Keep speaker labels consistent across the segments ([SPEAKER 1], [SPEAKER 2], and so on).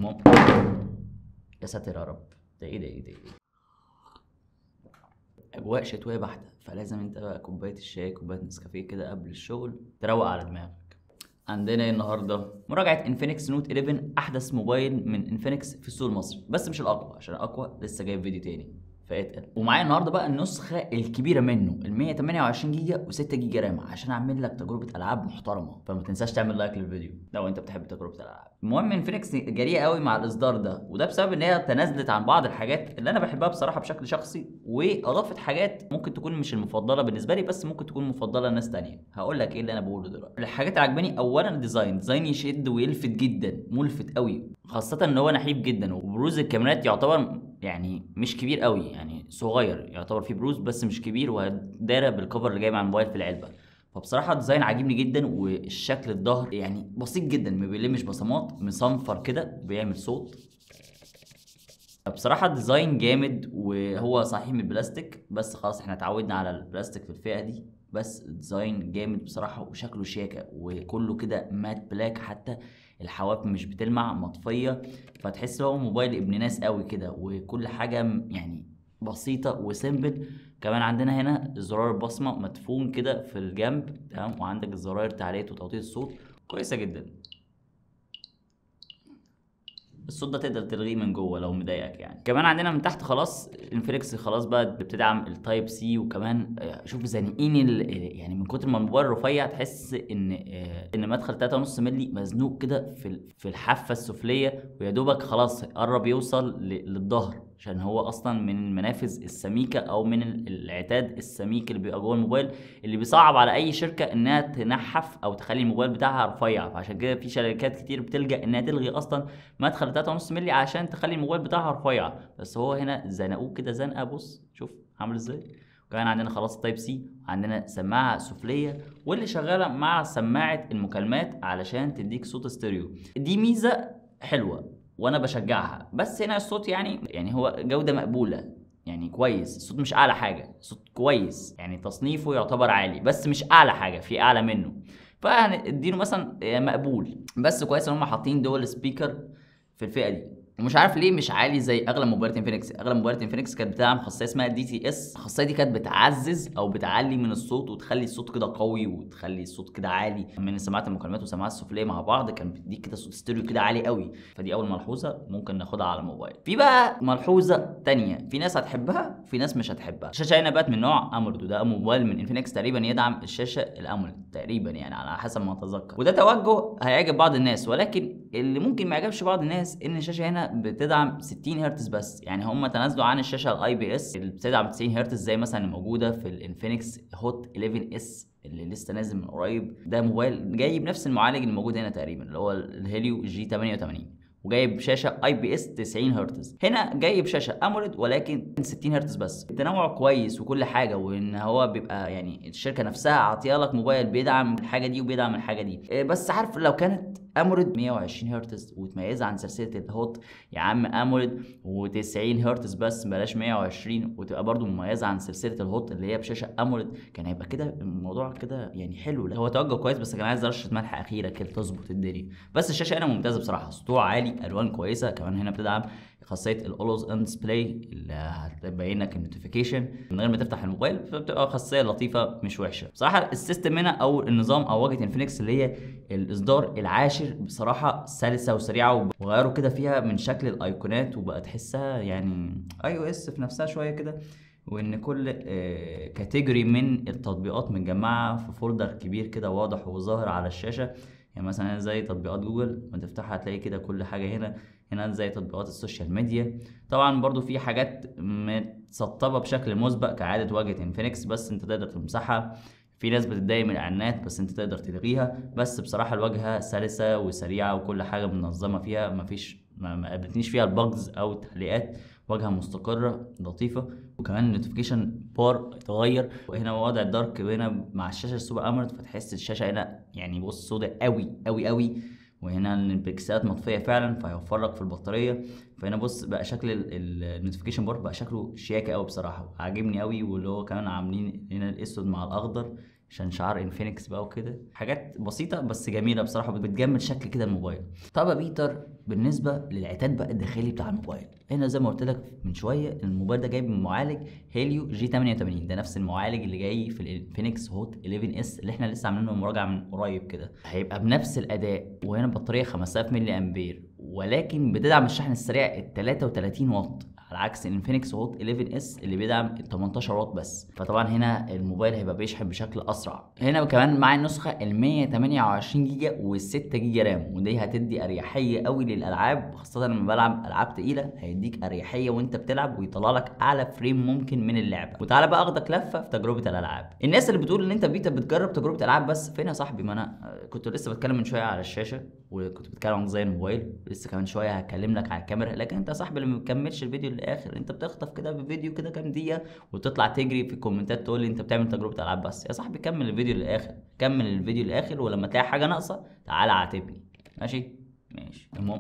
[SPEAKER 1] المهم يا ساتر يا رب ده ايه ده ايه ده ايه اجواء شتويه بحته فلازم انت بقى كوبايه الشاي كوبايه نسكافيه كده قبل الشغل تروق على دماغك عندنا ايه النهارده مراجعه انفينكس نوت 11 احدث موبايل من انفينكس في السوق المصري بس مش الاقوى عشان الاقوى لسه جايب فيديو تاني فاتقل ومعايا النهارده بقى النسخه الكبيره منه ال 128 جيجا و6 جيجا رام عشان اعمل لك تجربه العاب محترمه فما تنساش تعمل لايك للفيديو لو انت بتحب تجربه الالعاب المهم انفينكس جريئه قوي مع الاصدار ده وده بسبب ان هي تنازلت عن بعض الحاجات اللي انا بحبها بصراحه بشكل شخصي واضافت حاجات ممكن تكون مش المفضله بالنسبه لي بس ممكن تكون مفضله لناس تانية هقول لك ايه اللي انا بقوله دلوقتي الحاجات اللي عجباني اولا الديزاين ديزاين يشد ويلفت جدا ملفت قوي خاصه ان هو نحيف جدا وبروز الكاميرات يعتبر يعني مش كبير قوي يعني صغير يعتبر فيه بروز بس مش كبير ودايره بالكفر اللي جاي مع الموبايل في العلبه فبصراحه الديزاين عاجبني جدا والشكل الظهر يعني بسيط جدا ما بيلمش بصمات مصنفر كده بيعمل صوت بصراحة الديزاين جامد وهو صحيح من البلاستيك بس خلاص احنا اتعودنا على البلاستيك في الفئة دي بس الديزاين جامد بصراحة وشكله شياكة وكله كده مات بلاك حتى الحواف مش بتلمع مطفية فتحس هو موبايل ابن ناس قوي كده وكل حاجة م- يعني بسيطة وسيمبل كمان عندنا هنا زرار البصمة مدفون كده في الجنب تمام وعندك الزراير تعليق وتوطيد الصوت كويسة جدا الصوت ده تقدر تلغيه من جوه لو مضايقك يعني كمان عندنا من تحت خلاص انفينكس خلاص بقى بتدعم التايب سي وكمان آه، شوف زانقين ال- يعني من كتر ما الموبايل رفيع تحس ان آه، ان مدخل 3.5 مللي مزنوق كده في ال- في الحافه السفليه ويا دوبك خلاص قرب يوصل ل- للظهر عشان هو اصلا من المنافذ السميكه او من ال- العتاد السميك اللي بيبقى جوه الموبايل اللي بيصعب على اي شركه انها تنحف او تخلي الموبايل بتاعها رفيع فعشان كده في شركات كتير بتلجا انها تلغي اصلا مدخل 3.5 مللي عشان تخلي الموبايل بتاعها رفيع بس هو هنا زنقوه كده زنقه بص شوف عامل ازاي وكمان عندنا خلاص تايب سي عندنا سماعه سفليه واللي شغاله مع سماعه المكالمات علشان تديك صوت ستيريو دي ميزه حلوه وانا بشجعها بس هنا الصوت يعني يعني هو جوده مقبوله يعني كويس الصوت مش اعلى حاجه الصوت كويس يعني تصنيفه يعتبر عالي بس مش اعلى حاجه في اعلى منه فهنديله مثلا مقبول بس كويس ان هم حاطين دول سبيكر في الفئه دي ومش عارف ليه مش عالي زي اغلب موبايلات انفينكس اغلب موبايلات انفينكس كانت بتدعم خاصيه اسمها دي تي اس الخاصيه دي كانت بتعزز او بتعلي من الصوت وتخلي الصوت كده قوي وتخلي الصوت كده عالي من سماعه المكالمات والسماعات السفليه مع بعض كان بتديك كده صوت ستيريو كده عالي قوي فدي اول ملحوظه ممكن ناخدها على الموبايل في بقى ملحوظه تانية في ناس هتحبها في ناس مش هتحبها الشاشه هنا بقت من نوع اموليد وده موبايل من انفينكس تقريبا يدعم الشاشه الاموليد تقريبا يعني على حسب ما اتذكر وده توجه هيعجب بعض الناس ولكن اللي ممكن ما يعجبش بعض الناس ان الشاشه هنا بتدعم 60 هرتز بس يعني هم تنازلوا عن الشاشه الاي بي اس اللي بتدعم 90 هرتز زي مثلا الموجوده في الانفينكس هوت 11 اس اللي لسه نازل من قريب ده موبايل جاي بنفس المعالج اللي موجود هنا تقريبا اللي هو الهيليو جي 88 وجايب شاشه اي بي اس 90 هرتز هنا جايب شاشه اموليد ولكن 60 هرتز بس التنوع كويس وكل حاجه وان هو بيبقى يعني الشركه نفسها عاطيه لك موبايل بيدعم الحاجه دي وبيدعم الحاجه دي إيه بس عارف لو كانت اموليد 120 هرتز وتميزها عن سلسله الهوت يا عم اموليد و90 هرتز بس بلاش 120 وتبقى برضو مميزه عن سلسله الهوت اللي هي بشاشه اموليد كان هيبقى كده الموضوع كده يعني حلو هو توجه كويس بس كان عايز رشه ملح اخيره كده تظبط الدنيا بس الشاشه هنا ممتازه بصراحه سطوع عالي الوان كويسه كمان هنا بتدعم خاصيه الاولوز ان ديسبلاي اللي هتبين لك النوتيفيكيشن من غير ما تفتح الموبايل فبتبقى خاصيه لطيفه مش وحشه بصراحه السيستم هنا او النظام او واجهه انفينكس اللي هي الاصدار العاشر بصراحه سلسه وسريعه وغيروا كده فيها من شكل الايقونات وبقى تحسها يعني اي او اس في نفسها شويه كده وان كل كاتيجوري من التطبيقات متجمعه في فولدر كبير كده واضح وظاهر على الشاشه يعني مثلا زي تطبيقات جوجل لما تفتحها هتلاقي كده كل حاجه هنا هنا زي تطبيقات السوشيال ميديا طبعا برضو في حاجات متسطبه بشكل مسبق كعاده واجهه انفينكس بس انت تقدر تمسحها في ناس بتتضايق من الاعلانات بس انت تقدر تلغيها بس بصراحه الواجهه سلسه وسريعه وكل حاجه منظمه فيها مفيش ما ما قابلتنيش فيها البجز او التعليقات واجهه مستقره لطيفه وكمان النوتيفيكيشن بار اتغير وهنا وضع الدارك هنا مع الشاشه السوبر اموليد فتحس الشاشه هنا يعني بص سوداء قوي قوي قوي وهنا البكسلات مطفيه فعلا فهيوفر لك في البطاريه فهنا بص بقى شكل النوتيفيكيشن بار بقى شكله شياكه قوي بصراحه عاجبني قوي واللي هو كمان عاملين هنا الاسود مع الاخضر عشان شعار انفينكس بقى وكده حاجات بسيطه بس جميله بصراحه بتجمل شكل كده الموبايل طب يا بيتر بالنسبه للعتاد بقى الداخلي بتاع الموبايل هنا زي ما قلت لك من شويه الموبايل ده جايب من معالج هيليو جي 88 ده نفس المعالج اللي جاي في الانفينكس هوت 11 اس اللي احنا لسه عاملين له مراجعه من قريب كده هيبقى بنفس الاداء وهنا بطاريه 5000 ملي امبير ولكن بتدعم الشحن السريع ال 33 واط على عكس الانفينكس هوت 11 اس اللي بيدعم ال 18 واط بس فطبعا هنا الموبايل هيبقى بيشحن بشكل اسرع هنا كمان مع النسخه ال 128 جيجا وال 6 جيجا رام ودي هتدي اريحيه قوي للالعاب خاصه لما بلعب العاب تقيله هيديك اريحيه وانت بتلعب ويطلع لك اعلى فريم ممكن من اللعبه وتعالى بقى اخدك لفه في تجربه الالعاب الناس اللي بتقول ان انت بيتا بتجرب تجربه العاب بس فين يا صاحبي ما انا كنت لسه بتكلم من شويه على الشاشه وكنت بتكلم عن ديزاين الموبايل لسه كمان شويه هتكلم لك على الكاميرا لكن انت يا صاحبي اللي ما بتكملش الفيديو للاخر انت بتخطف كده في فيديو كده كام دقيقه وتطلع تجري في الكومنتات تقول لي انت بتعمل تجربه العاب بس يا صاحبي كمل الفيديو للاخر كمل الفيديو للاخر ولما تلاقي حاجه ناقصه تعالى عاتبني ماشي ماشي المهم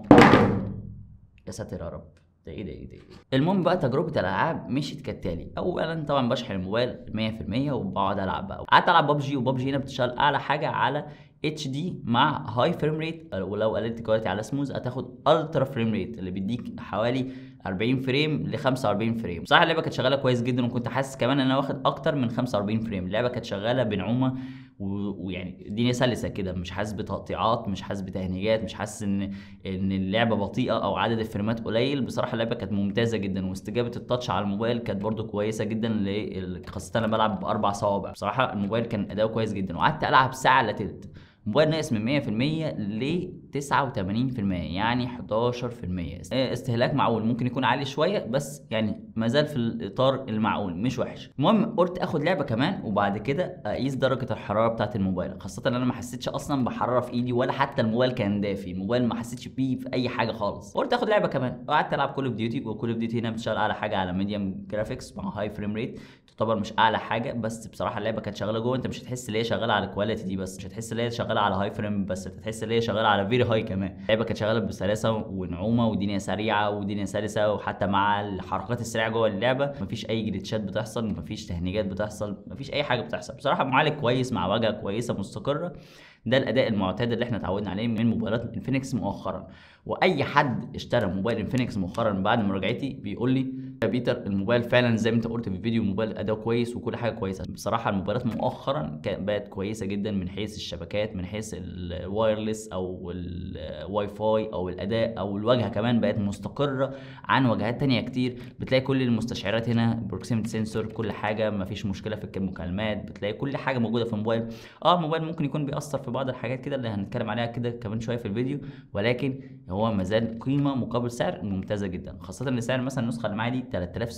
[SPEAKER 1] يا ساتر يا رب ده ايه ده ايه ده إيه؟ المهم بقى تجربه الالعاب مشيت كالتالي اولا طبعا بشحن الموبايل 100% وبقعد العب بقى قعدت العب ببجي وببجي هنا بتشتغل اعلى حاجه على اتش دي مع هاي فريم ريت ولو قللت كواليتي على سموز هتاخد الترا فريم ريت اللي بيديك حوالي 40 فريم ل 45 فريم بصراحه اللعبه كانت شغاله كويس جدا وكنت حاسس كمان ان انا واخد اكتر من 45 فريم اللعبه كانت شغاله بنعومه ويعني الدنيا سلسه كده مش حاسس بتقطيعات مش حاسس بتهنيجات مش حاسس ان ان اللعبه بطيئه او عدد الفريمات قليل بصراحه اللعبه كانت ممتازه جدا واستجابه التاتش على الموبايل كانت برده كويسه جدا خاصه انا بلعب باربع صوابع بصراحه الموبايل كان اداؤه كويس جدا وقعدت العب ساعه الا تلت موبايل ناقص من 100% ل 89% يعني 11% استهلاك معقول ممكن يكون عالي شويه بس يعني ما زال في الاطار المعقول مش وحش المهم قلت اخد لعبه كمان وبعد كده اقيس درجه الحراره بتاعه الموبايل خاصه ان انا ما حسيتش اصلا بحراره في ايدي ولا حتى الموبايل كان دافي الموبايل ما حسيتش بيه في اي حاجه خالص قلت اخد لعبه كمان وقعدت العب كول اوف ديوتي وكول اوف ديوتي هنا بتشتغل على حاجه على ميديوم جرافيكس مع هاي فريم ريت تعتبر مش اعلى حاجه بس بصراحه اللعبه كانت شغاله جوه انت مش هتحس ان هي شغاله على الكواليتي دي بس مش هتحس ان هي شغاله على هاي فريم بس هتحس ان هي شغاله على فيري هاي كمان اللعبه كانت شغاله بسلاسه ونعومه ودنيا سريعه ودنيا سلسه وحتى مع الحركات السريعه جوه اللعبه مفيش اي جليتشات بتحصل مفيش تهنيجات بتحصل مفيش اي حاجه بتحصل بصراحه معالج كويس مع واجهه كويسه مستقره ده الاداء المعتاد اللي احنا اتعودنا عليه من موبايلات انفينكس مؤخرا واي حد اشترى موبايل انفينكس مؤخرا بعد مراجعتي بيقول لي يا بيتر الموبايل فعلا زي ما انت قلت في الفيديو موبايل اداؤه كويس وكل حاجه كويسه بصراحه الموبايلات مؤخرا بقت كويسه جدا من حيث الشبكات من حيث الوايرلس او الواي فاي او الاداء او الواجهه كمان بقت مستقره عن واجهات تانية كتير بتلاقي كل المستشعرات هنا بروكسيميتي سنسور كل حاجه ما فيش مشكله في المكالمات بتلاقي كل حاجه موجوده في الموبايل اه الموبايل ممكن يكون بيأثر في بعض الحاجات كده اللي هنتكلم عليها كده كمان شويه في الفيديو ولكن هو مازال قيمه مقابل سعر ممتازه جدا خاصه ان سعر مثلا النسخه اللي معايا دي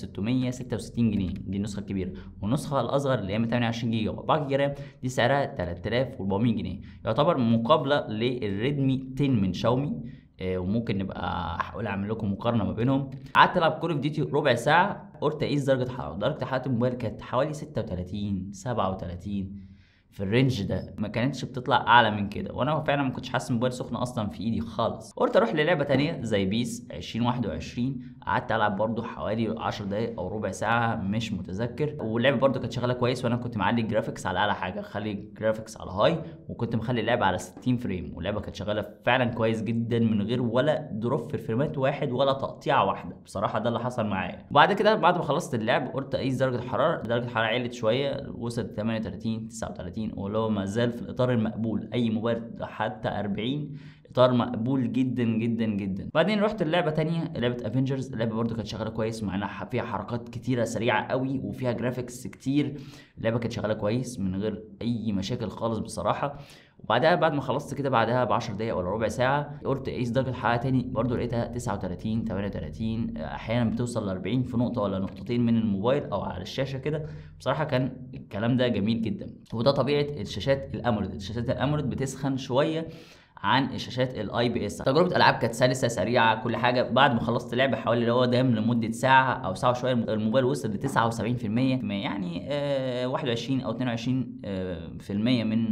[SPEAKER 1] 3666 جنيه دي النسخه الكبيره والنسخه الاصغر اللي هي 128 جيجا و4 جيجا رام دي سعرها 3400 جنيه يعتبر مقابله للريدمي 10 من شاومي آه، وممكن نبقى احاول اعمل لكم مقارنه ما بينهم قعدت العب كول اوف ديوتي ربع ساعه قلت اقيس درجه حراره درجه حراره الموبايل كانت حوالي 36 37 في الرينج ده ما كانتش بتطلع اعلى من كده وانا فعلا ما كنتش حاسس الموبايل سخن اصلا في ايدي خالص قلت اروح للعبه تانية زي بيس 2021 قعدت العب برده حوالي 10 دقايق او ربع ساعه مش متذكر واللعبه برده كانت شغاله كويس وانا كنت معلي الجرافيكس على اعلى حاجه خلي الجرافيكس على هاي وكنت مخلي اللعبه على 60 فريم واللعبه كانت شغاله فعلا كويس جدا من غير ولا دروب في الفريمات واحد ولا تقطيعه واحده بصراحه ده اللي حصل معايا وبعد كده بعد ما خلصت اللعب قلت اقيس درجه الحراره درجه الحراره علت شويه وصلت 38 39 ولو ما زال في الاطار المقبول اي موبايل حتى 40 اطار مقبول جدا جدا جدا بعدين رحت اللعبه تانية لعبه افنجرز اللعبه برده كانت شغاله كويس مع انها فيها حركات كتيره سريعه قوي وفيها جرافيكس كتير اللعبه كانت شغاله كويس من غير اي مشاكل خالص بصراحه وبعدها بعد ما خلصت كده بعدها ب 10 دقايق ولا ربع ساعه قلت اقيس درجه الحراره تاني برضو لقيتها 39 38 احيانا بتوصل ل 40 في نقطه ولا نقطتين من الموبايل او على الشاشه كده بصراحه كان الكلام ده جميل جدا وده طبيعه الشاشات الاموليد الشاشات الاموليد بتسخن شويه عن الشاشات الاي بي اس تجربه العاب كانت سلسه سريعه كل حاجه بعد ما خلصت لعبه حوالي اللي هو دام لمده ساعه او ساعه وشويه الموبايل وصل ل 79% يعني آه 21 او 22% آه من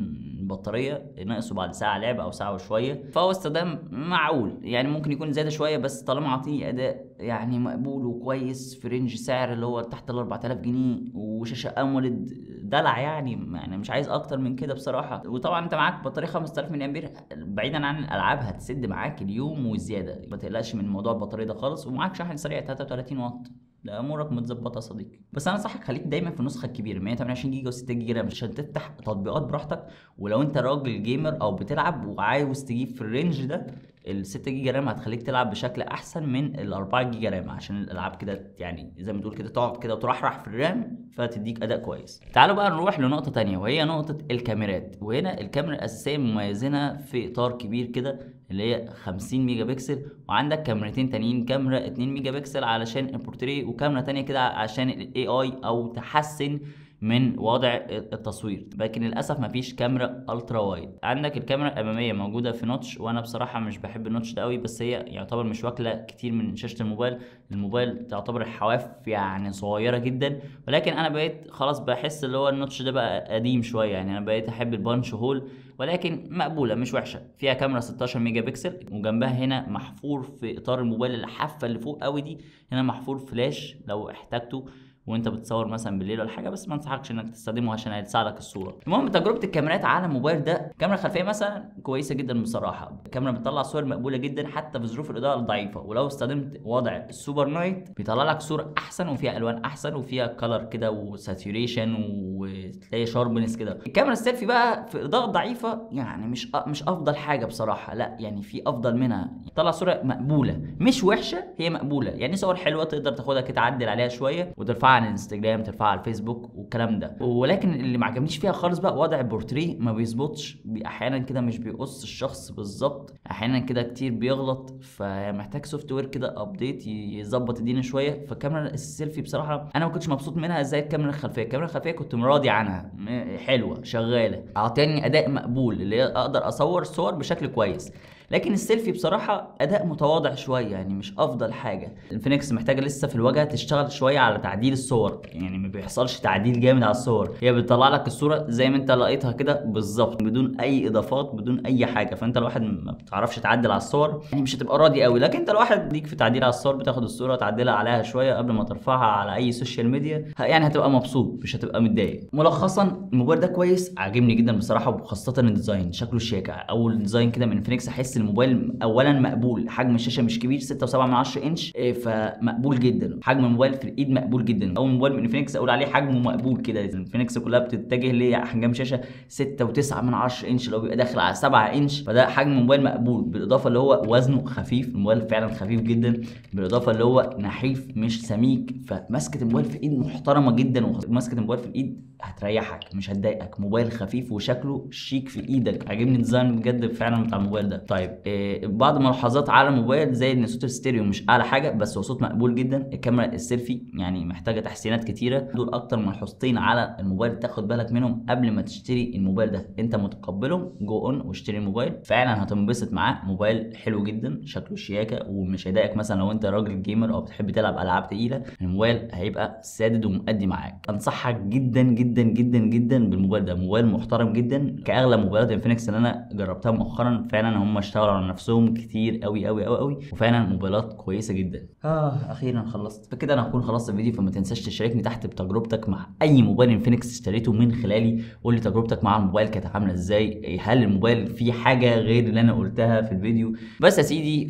[SPEAKER 1] البطاريه نقصوا بعد ساعه لعب او ساعه وشويه فهو استخدام معقول يعني ممكن يكون زياده شويه بس طالما عاطيني اداء يعني مقبول وكويس في رينج سعر اللي هو تحت ال 4000 جنيه وشاشه اموليد دلع يعني يعني مش عايز اكتر من كده بصراحه وطبعا انت معاك بطاريه 5000 ملي امبير بعيدا عن الالعاب هتسد معاك اليوم وزياده ما تقلقش من موضوع البطاريه ده خالص ومعاك شاحن سريع 33 واط ده امورك متظبطه يا صديقي بس انا انصحك خليك دايما في النسخه الكبيره 128 جيجا و6 جيجا رام عشان تفتح تطبيقات براحتك ولو انت راجل جيمر او بتلعب وعاوز تجيب في الرينج ده ال 6 جيجا رام هتخليك تلعب بشكل احسن من ال 4 جيجا رام عشان الالعاب كده يعني زي ما تقول كده تقعد كده وترحرح في الرام فتديك اداء كويس تعالوا بقى نروح لنقطه تانية وهي نقطه الكاميرات وهنا الكاميرا الاساسيه مميزينها في اطار كبير كده اللي هي 50 ميجا بكسل وعندك كاميرتين تانيين كاميرا 2 ميجا بكسل علشان البورتريه وكاميرا تانية كده عشان الاي اي او تحسن من وضع التصوير لكن للاسف مفيش كاميرا الترا وايد عندك الكاميرا الاماميه موجوده في نوتش وانا بصراحه مش بحب النوتش ده قوي بس هي يعتبر مش واكله كتير من شاشه الموبايل الموبايل تعتبر الحواف يعني صغيره جدا ولكن انا بقيت خلاص بحس اللي هو النوتش ده بقى قديم شويه يعني انا بقيت احب البانش هول ولكن مقبوله مش وحشه فيها كاميرا 16 ميجا بكسل وجنبها هنا محفور في اطار الموبايل الحافه اللي فوق قوي دي هنا محفور فلاش لو احتاجته وانت بتصور مثلا بالليل ولا حاجه بس ما انصحكش انك تستخدمه عشان هيساعدك الصوره المهم تجربه الكاميرات على الموبايل ده كاميرا خلفيه مثلا كويسه جدا بصراحه الكاميرا بتطلع صور مقبوله جدا حتى في ظروف الاضاءه الضعيفه ولو استخدمت وضع السوبر نايت بيطلع لك صوره احسن وفيها الوان احسن وفيها كلر كده وساتوريشن وتلاقي شاربنس كده الكاميرا السيلفي بقى في اضاءه ضعيفه يعني مش مش افضل حاجه بصراحه لا يعني في افضل منها طلع صوره مقبوله مش وحشه هي مقبوله يعني صور حلوه تقدر تاخدها كده تعدل عليها شويه وترفعها على الانستجرام ترفعها على الفيسبوك والكلام ده ولكن اللي ما عجبنيش فيها خالص بقى وضع البورتريه ما بيظبطش احيانا كده مش بيقص الشخص بالظبط احيانا كده كتير بيغلط فمحتاج سوفت وير كده ابديت يظبط الدنيا شويه فالكاميرا السيلفي بصراحه انا ما كنتش مبسوط منها زي الكاميرا الخلفيه الكاميرا الخلفيه كنت راضي عنها حلوه شغاله اعطاني اداء مقبول اللي اقدر اصور صور بشكل كويس لكن السيلفي بصراحه اداء متواضع شويه يعني مش افضل حاجه الفينكس محتاجه لسه في الواجهه تشتغل شويه على تعديل الصور يعني ما بيحصلش تعديل جامد على الصور هي بتطلع لك الصوره زي ما انت لقيتها كده بالظبط بدون اي اضافات بدون اي حاجه فانت الواحد ما بتعرفش تعدل على الصور يعني مش هتبقى راضي قوي لكن انت الواحد ليك في تعديل على الصور بتاخد الصوره تعدلها عليها شويه قبل ما ترفعها على اي سوشيال ميديا يعني هتبقى مبسوط مش هتبقى متضايق ملخصا الموبايل ده كويس عاجبني جدا بصراحه وخاصه الديزاين شكله شياكه اول ديزاين كده من فينيكس احس الموبايل اولا مقبول حجم الشاشه مش كبير 6.7 من 10 انش إيه، فمقبول جدا حجم الموبايل في الايد مقبول جدا اول موبايل من فينيكس اقول عليه حجمه مقبول كده فينيكس كلها بتتجه لاحجام شاشه 6.9 من 10 انش لو بيبقى داخل على 7 انش فده حجم موبايل مقبول بالاضافه اللي هو وزنه خفيف الموبايل فعلا خفيف جدا بالاضافه اللي هو نحيف مش سميك فمسكه الموبايل في الايد محترمه جدا ومسكه الموبايل في الايد هتريحك مش هتضايقك موبايل خفيف وشكله شيك في ايدك عاجبني الديزاين بجد فعلا بتاع الموبايل ده طيب إيه بعض الملاحظات على الموبايل زي ان صوت الستيريو مش اعلى حاجه بس هو صوت مقبول جدا الكاميرا السيلفي يعني محتاجه تحسينات كتيره دول اكتر ملحوظتين على الموبايل تاخد بالك منهم قبل ما تشتري الموبايل ده انت متقبلهم جو اون واشتري الموبايل فعلا هتنبسط معاه موبايل حلو جدا شكله شياكه ومش هيضايقك مثلا لو انت راجل جيمر او بتحب تلعب العاب تقيله الموبايل هيبقى سادد ومؤدي معاك انصحك جدا جدا جدا جدا بالموبايل ده موبايل محترم جدا كاغلى موبايلات انفينكس اللي انا جربتها مؤخرا فعلا هم اشتغلوا على نفسهم كتير قوي قوي قوي قوي وفعلا موبايلات كويسه جدا اه اخيرا خلصت فكده انا هكون خلصت الفيديو فما تنساش تشاركني تحت بتجربتك مع اي موبايل انفينكس اشتريته من خلالي قول لي تجربتك مع الموبايل كانت عامله ازاي هل الموبايل فيه حاجه غير اللي انا قلتها في الفيديو بس يا سيدي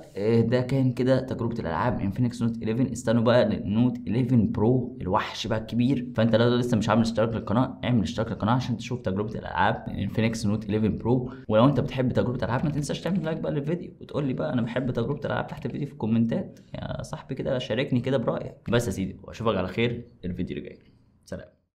[SPEAKER 1] فده كان كده تجربه الالعاب انفينكس نوت 11 استنوا بقى النوت 11 برو الوحش بقى الكبير فانت لو لسه مش عامل اشتراك للقناه اعمل اشتراك للقناه عشان تشوف تجربه الالعاب انفينكس نوت 11 برو ولو انت بتحب تجربه الالعاب ما تنساش تعمل لايك بقى للفيديو وتقول لي بقى انا بحب تجربه الالعاب تحت الفيديو في الكومنتات يا صاحبي كده شاركني كده برايك بس يا سيدي واشوفك على خير الفيديو اللي جاي سلام